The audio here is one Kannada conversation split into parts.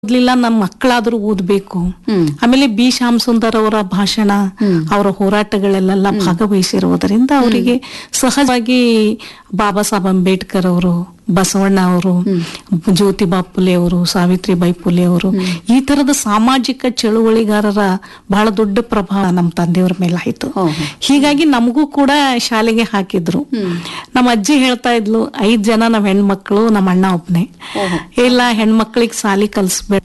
ಓದ್ಲಿಲ್ಲ ನಮ್ಮ ಮಕ್ಕಳಾದ್ರೂ ಓದ್ಬೇಕು ಹ್ಮ್. ಆಮೇಲೆ ಬಿ ಶ್ಯಾಮ್ ಸುಂದರ್ ಅವರ ಭಾಷಣ ಅವರ ಹೋರಾಟಗಳಲ್ಲೆಲ್ಲ ಭಾಗವಹಿಸಿರುವುದರಿಂದ ಅವರಿಗೆ ಸಹಜವಾಗಿ ಬಾಬಾ ಸಾಹೇಬ್ ಅಂಬೇಡ್ಕರ್ ಅವರು ಬಸವಣ್ಣ ಅವರು ಜ್ಯೋತಿಬಾ ಫುಲೆ ಅವರು ಸಾವಿತ್ರಿಬಾಯಿ ಫುಲೆ ಅವರು ಈ ತರದ ಸಾಮಾಜಿಕ ಚಳುವಳಿಗಾರರ ಬಹಳ ದೊಡ್ಡ ಪ್ರಭಾವ ನಮ್ಮ ತಂದೆಯವ್ರ ಮೇಲೆ ಆಯ್ತು ಓಹೋ. ಹೀಗಾಗಿ ನಮಗೂ ಕೂಡ ಶಾಲೆಗೆ ಹಾಕಿದ್ರು ನಮ್ಮ ಅಜ್ಜಿ ಹೇಳ್ತಾ ಇದ್ಲು ಐದ್ ಜನ ನಾವ್ ಹೆಣ್ಮಕ್ಳು ನಮ್ಮ ಅಣ್ಣ ಒಬ್ನೇ ಓಹೋ. ಇಲ್ಲ ಹೆಣ್ಮಕ್ಳಿಗೆ ಸಾಲಿ ಕಲ್ಸ್ಬೇಕ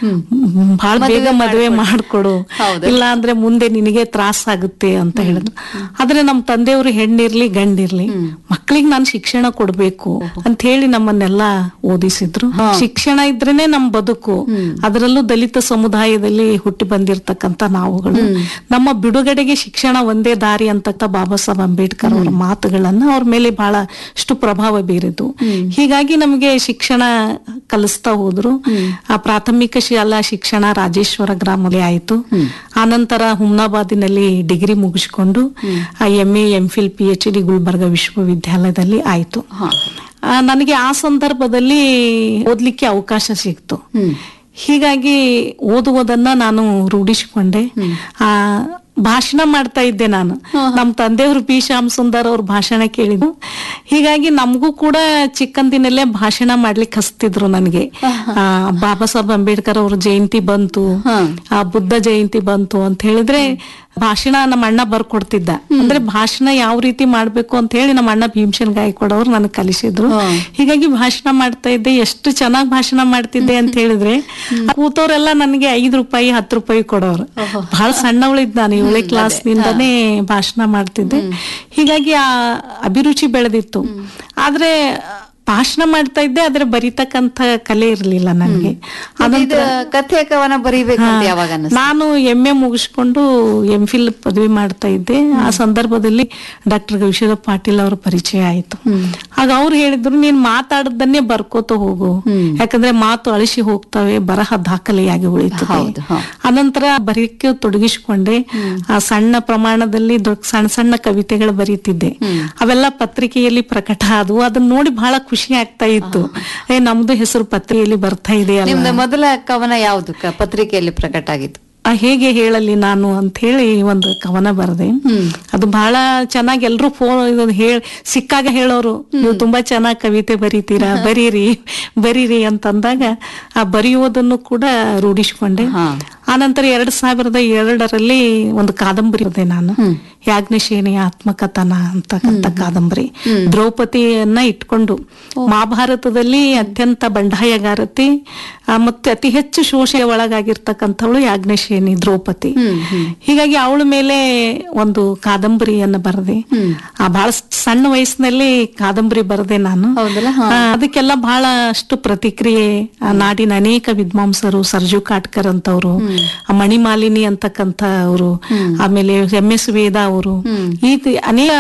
ಬಹಳ ಬೇಗ ಮದುವೆ ಮಾಡ್ಕೊಡು ಹೌದು. ಇಲ್ಲ ಅಂದ್ರೆ ಮುಂದೆ ನಿನಗೆ ತ್ರಾಸ ಆಗುತ್ತೆ ಅಂತ ಹೇಳಿದ್ರು ಆದ್ರೆ ನಮ್ ತಂದೆಯವರು ಹೆಣ್ಣಿರ್ಲಿ ಗಂಡಿರ್ಲಿ ಮಕ್ಳಿಗೆ ನಾನು ಶಿಕ್ಷಣ ಕೊಡ್ಬೇಕು ಅಂತ ಹೇಳಿ ನಮ್ಮನ್ನೆಲ್ಲ ಓದಿಸಿದ್ರು ಶಿಕ್ಷಣ ಇದ್ರೇನೆ ನಮ್ ಬದುಕು ಅದರಲ್ಲೂ ದಲಿತ ಸಮುದಾಯದಲ್ಲಿ ಹುಟ್ಟಿ ಬಂದಿರತಕ್ಕಂತ ನಾವುಗಳು ನಮ್ಮ ಬಿಡುಗಡೆಗೆ ಶಿಕ್ಷಣ ಒಂದೇ ದಾರಿ ಅಂತ ಬಾಬಾ ಸಾಹೇಬ್ ಅಂಬೇಡ್ಕರ್ ಅವರ ಮಾತುಗಳನ್ನ ಅವ್ರ ಮೇಲೆ ಬಹಳಷ್ಟು ಪ್ರಭಾವ ಬೀರಿದ್ದು ಹೀಗಾಗಿ ನಮಗೆ ಶಿಕ್ಷಣ ಕಲಿಸ್ತಾ ಹೋದ್ರು ಆ ಪ್ರಾಥಮಿಕ ಶಾಲಾ ಶಿಕ್ಷಣ ರಾಜೇಶ್ವರ ಗ್ರಾಮದಲ್ಲಿ ಆಯ್ತು ಆನಂತರ ಹುಮ್ನಾಬಾದಿನಲ್ಲಿ ಡಿಗ್ರಿ ಮುಗಿಸ್ಕೊಂಡು M A M phil P H D Gulbarga ವಿಶ್ವವಿದ್ಯಾಲಯದಲ್ಲಿ ಆಯ್ತು ಹಾ. ಆ, ನನಗೆ ಆ ಸಂದರ್ಭದಲ್ಲಿ ಓದ್ಲಿಕ್ಕೆ ಅವಕಾಶ ಸಿಕ್ತು ಹ್ಮ್. ಹೀಗಾಗಿ ಓದುವುದನ್ನ ನಾನು ರೂಢಿಸಿಕೊಂಡೆ ಆ ಭಾಷಣ ಮಾಡ್ತಾ ಇದ್ದೆ ನಾನು ನಮ್ಮ ತಂದೆಯವರು ಪಿ ಶ್ಯಾಮ್ ಸುಂದರ್ ಅವ್ರ ಭಾಷಣ ಕೇಳಿದ್ದು ಹೀಗಾಗಿ ನಮಗೂ ಕೂಡ ಚಿಕ್ಕಂದಿನಲ್ಲೇ ಭಾಷಣ ಮಾಡ್ಲಿಕ್ಕೆ ಹಸ್ತಿದ್ರು ನನಗೆ ಆ, ಬಾಬಾ ಸಾಹೇಬ್ ಅಂಬೇಡ್ಕರ್ ಅವ್ರ ಜಯಂತಿ ಬಂತು ಆ ಬುದ್ಧ ಜಯಂತಿ ಬಂತು ಅಂತ ಹೇಳಿದ್ರೆ ಭಾಷಣ ನಮ್ಮ ಅಣ್ಣ ಬರ್ಕೊಡ್ತಿದ್ದ ಅಂದ್ರೆ ಭಾಷಣ ಯಾವ ರೀತಿ ಮಾಡ್ಬೇಕು ಅಂತ ಹೇಳಿ ನಮ್ಮ ಅಣ್ಣ ಭೀಮಸೇನ್ ಗಾಯಕವಾಡ್ ಅವ್ರು ನನಗೆ ಕಲಿಸಿದ್ರು ಹೀಗಾಗಿ ಭಾಷಣ ಮಾಡ್ತಾ ಇದ್ದೆ ಎಷ್ಟು ಚೆನ್ನಾಗಿ ಭಾಷಣ ಮಾಡ್ತಿದ್ದೆ ಅಂತ ಹೇಳಿದ್ರೆ ಕೂತವ್ರೆಲ್ಲ ನನಗೆ ಐದು ರೂಪಾಯಿ ಹತ್ತು ರೂಪಾಯಿ ಕೊಡೋರು ಬಹಳ ಸಣ್ಣವಳಿದ್ ನಾನು ಏಳನೇ ಕ್ಲಾಸ್ ನಿಂದನೇ ಭಾಷಣ ಮಾಡ್ತಿದ್ದೆ ಹೀಗಾಗಿ ಆ ಅಭಿರುಚಿ ಬೆಳೆದಿತ್ತು ಆದ್ರೆ ಭಾಷಣ ಮಾಡ್ತಾ ಇದ್ದೆ ಆದ್ರೆ ಬರಿತಕ್ಕಂತ ಕಲೆ ಇರ್ಲಿಲ್ಲ ನನಗೆ ಇದು ಕಥೆ ಕವನ ಬರೀಬೇಕು ಅಂತ ಯಾವಾಗ ಅನಿಸ್ತು? ನಾನು ಎಂ ಎ ಮುಗಿಸ್ಕೊಂಡು ಎಂ ಫಿಲ್ ಪದವಿ ಮಾಡ್ತಾ ಇದ್ದೆ ಆ ಸಂದರ್ಭದಲ್ಲಿ ಡಾಕ್ಟರ್ ಗವಿಶ್ವರ ಪಾಟೀಲ್ ಅವರ ಪರಿಚಯ ಆಯ್ತು ಆಗ ಅವ್ರು ಹೇಳಿದ್ರು ನೀನ್ ಮಾತಾಡದನ್ನೇ ಬರ್ಕೋತ ಹೋಗು ಯಾಕಂದ್ರೆ ಮಾತು ಅಳಿಸಿ ಹೋಗ್ತವೆ ಬರಹ ದಾಖಲೆಯಾಗಿ ಉಳಿತದೆ ಹೌದು, ಹೌದು. ಅನಂತರ ಬರೀಕ್ಕೆ ತೊಡಗಿಸಿಕೊಂಡೆ ಆ ಸಣ್ಣ ಪ್ರಮಾಣದಲ್ಲಿ ದೊಡ್ಡ ಸಣ್ಣ ಸಣ್ಣ ಕವಿತೆಗಳು ಬರೀತಿದ್ದೆ ಅವೆಲ್ಲ ಪತ್ರಿಕೆಯಲ್ಲಿ ಪ್ರಕಟ ಆದವು ಅದನ್ನ ನೋಡಿ ಬಹಳ ಖುಷಿ ಆಗ್ತಾ ಇತ್ತು ಏ ನಮ್ದು ಹೆಸರು ಪತ್ರಿಕೆಯಲ್ಲಿ ಬರ್ತಾ ಇದೆ ಅಲ್ಲ ನಿಮ್ದು ಮೊದಲ ಕವನ ಯಾವ್ದು ಕ- ಪತ್ರಿಕೆಯಲ್ಲಿ ಪ್ರಕಟ ಆಗಿತ್ತು ಆ ಹೇಗೆ ಹೇಳಲಿ ನಾನು ಅಂತ ಹೇಳಿ ಒಂದು ಕವನ ಬರೆದೆ ಅದು ಬಹಳ ಚೆನ್ನಾಗಿ ಎಲ್ರು ಫೋನ್ ಇದನ್ನ ಹೇಳ್ ಸಿಕ್ಕಾಗ ಹೇಳೋರು ನೀವು ತುಂಬಾ ಚೆನ್ನಾಗಿ ಕವಿತೆ ಬರೀತೀರಾ ಬರೀರಿ ಬರೀರಿ ಅಂತಂದಾಗ ಆ ಬರೆಯುವುದನ್ನು ಕೂಡ ರೂಢಿಸಿಕೊಂಡೆ ಹಾ. ಆನಂತರ ಎರಡ್ ಸಾವಿರದ ಎರಡರಲ್ಲಿ ಒಂದು ಕಾದಂಬರಿ ಬರೆದೆ ನಾನು ಯಾಜ್ಞಶೇನಿಯ ಆತ್ಮಕಥನ ಅಂತಕ್ಕಂಥ ಕಾದಂಬರಿ ದ್ರೌಪದಿಯನ್ನ ಇಟ್ಕೊಂಡು ಮಹಾಭಾರತದಲ್ಲಿ ಅತ್ಯಂತ ಬಂಡಾಯಗಾರತಿ ಆ, ಮತ್ತೆ ಅತಿ ಹೆಚ್ಚು ಶೋಷೆಯ ಒಳಗಾಗಿರ್ತಕ್ಕಂಥವಳು ಯಾಜ್ಞಶೇನಿ ದ್ರೌಪದಿ ಹೀಗಾಗಿ ಅವಳ ಮೇಲೆ ಒಂದು ಕಾದಂಬರಿಯನ್ನ ಬರೆದೆ ಆ ಬಹಳ ಸಣ್ಣ ವಯಸ್ಸಿನಲ್ಲಿ ಕಾದಂಬರಿ ಬರೆದೆ ನಾನು ಹೌದಲ್ಲ ಆ, ಅದಕ್ಕೆಲ್ಲ ಬಹಳಷ್ಟು ಪ್ರತಿಕ್ರಿಯೆ ಆ ನಾಡಿನ ಅನೇಕ ವಿದ್ವಾಂಸರು ಸರ್ಜು ಕಾಟ್ಕರ್ ಅಂತವ್ರು ಆ ಮಣಿಮಾಲಿನಿ ಅಂತಕ್ಕಂಥ ಅವರು ಆಮೇಲೆ ಎಂ ಎಸ್ ವೇದ ಅವರು ಈ ತಿ- ಅನೇಕ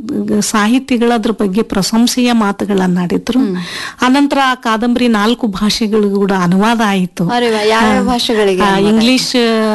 ಸಾಹಿತಿಗಳ ಅದ್ರ ಬಗ್ಗೆ ಪ್ರಶಂಸೆಯ ಮಾತುಗಳನ್ನಾಡಿದ್ರು ಅನಂತರ ಆ ಕಾದಂಬರಿ ನಾಲ್ಕು ಭಾಷೆಗಳಿಗೂ ಕೂಡ ಅನುವಾದ ಆಯಿತು ಅರೆ ವಾ, ಯಾವ್ಯಾವ ಭಾಷೆಗಳಿಗೆ ಆ, ಇಂಗ್ಲಿಷ್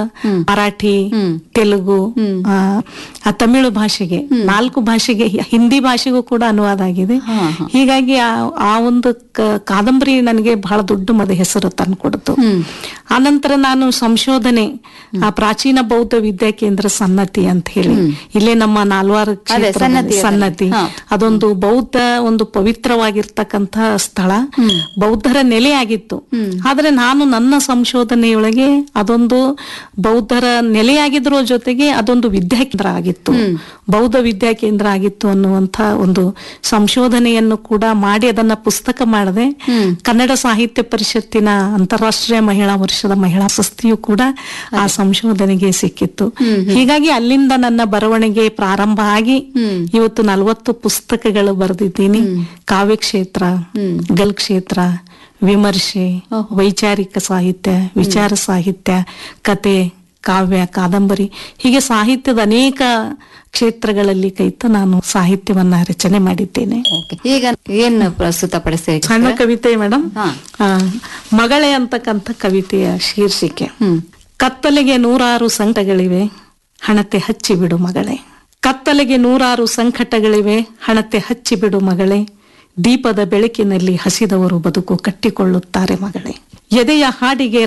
ಮರಾಠಿ ತೆಲುಗು ಆ, ಆ, ತಮಿಳು ಭಾಷೆಗೆ ನಾಲ್ಕು ಭಾಷೆಗೆ ಹಿಂದಿ ಭಾಷೆಗೂ ಕೂಡ ಅನುವಾದ ಆಗಿದೆ ಹೀಗಾಗಿ ಆ- ಆ ಒಂದು ಕ- ಕಾದಂಬರಿ ನನಗೆ ಬಹಳ ದೊಡ್ಡ ಮದ ಹೆಸರು ತಂದ್ಕೊಡ್ತು ಆನಂತರ ನಾನು ಸಂಶೋಧನೆ ಆ ಪ್ರಾಚೀನ ಬೌದ್ಧ ವಿದ್ಯಾ ಕೇಂದ್ರ ಸನ್ನತಿ ಅಂತ ಹೇಳಿ ಇಲ್ಲೇ ನಮ್ಮ ನಾಲ್ವಾರು ಕ್ಷೇತ್ರದಲ್ಲಿ ಸನ್ನತಿ ಅದರಲ್ಲಿ. ಸನ್ನತಿ ಹಾ. ಅದೊಂದು ಬೌದ್ಧ ಒಂದು ಪವಿತ್ರವಾಗಿರ್ತಕ್ಕಂಥ ಸ್ಥಳ ಬೌದ್ಧರ ನೆಲೆಯಾಗಿತ್ತು ಆದ್ರೆ ನಾನು ನನ್ನ ಸಂಶೋಧನೆಯೊಳಗೆ ಅದೊಂದು ಬೌದ್ಧರ ನೆಲೆಯಾಗಿದ್ರ ಜೊತೆಗೆ ಅದೊಂದು ವಿದ್ಯಾಕೇಂದ್ರ ಆಗಿತ್ತು ಬೌದ್ಧ ವಿದ್ಯಾಕೇಂದ್ರ ಆಗಿತ್ತು ಅನ್ನುವಂಥ ಒಂದು ಸಂಶೋಧನೆಯನ್ನು ಕೂಡ ಮಾಡಿ ಅದನ್ನ ಪುಸ್ತಕ ಮಾಡದೆ ಕನ್ನಡ ಸಾಹಿತ್ಯ ಪರಿಷತ್ತಿನ ಅಂತಾರಾಷ್ಟ್ರೀಯ ಮಹಿಳಾ ವರ್ಷದ ಮಹಿಳಾ ಪ್ರಶಸ್ತಿಯು ಕೂಡ ಆ ಸಂಶೋಧನೆಗೆ ಸಿಕ್ಕಿತ್ತು ಹೀಗಾಗಿ ಅಲ್ಲಿಂದ ನನ್ನ ಬರವಣಿಗೆ ಪ್ರಾರಂಭ ಆಗಿ ಇವತ್ತು ನಲವತ್ತು ಪುಸ್ತಕಗಳು ಬರೆದಿದ್ದೀನಿ ಕಾವ್ಯ ಕ್ಷೇತ್ರ ಗಲ್ ಕ್ಷೇತ್ರ ವಿಮರ್ಶೆ ವೈಚಾರಿಕ ಸಾಹಿತ್ಯ ವಿಚಾರ ಸಾಹಿತ್ಯ ಕತೆ ಕಾವ್ಯ ಕಾದಂಬರಿ ಹೀಗೆ ಸಾಹಿತ್ಯದ ಅನೇಕ ಕ್ಷೇತ್ರಗಳಲ್ಲಿ ಕೈತ ನಾನು ಸಾಹಿತ್ಯವನ್ನ ರಚನೆ ಮಾಡಿದ್ದೇನೆ Okay. ಈಗ ಏನ್ ಪ್ರಸ್ತುತ ಪಡಿಸ್ತೀರಿ ಸಣ್ಣ ಕವಿತೆ ಮೇಡಮ್ ಹಾ. ಮಗಳೇ ಅಂತಕ್ಕಂಥ ಕವಿತೆಯ ಶೀರ್ಷಿಕೆ ಕತ್ತಲೆಗೆ ನೂರಾರು ಸಂಕಟಗಳಿವೆ ಹಣತೆ ಹಚ್ಚಿ ಬಿಡು ಮಗಳೇ ಕತ್ತಲೆಗೆ ನೂರಾರು ಸಂಕಟಗಳಿವೆ ಹಣತೆ ಹಚ್ಚಿ ಬಿಡು ಮಗಳೇ ದೀಪದ ಬೆಳಕಿನಲ್ಲಿ ಹಸಿದವರು ಬದುಕು ಕಟ್ಟಿಕೊಳ್ಳುತ್ತಾರೆ ಮಗಳೇ ಎದೆಯ ಹಾಡಿಗೆ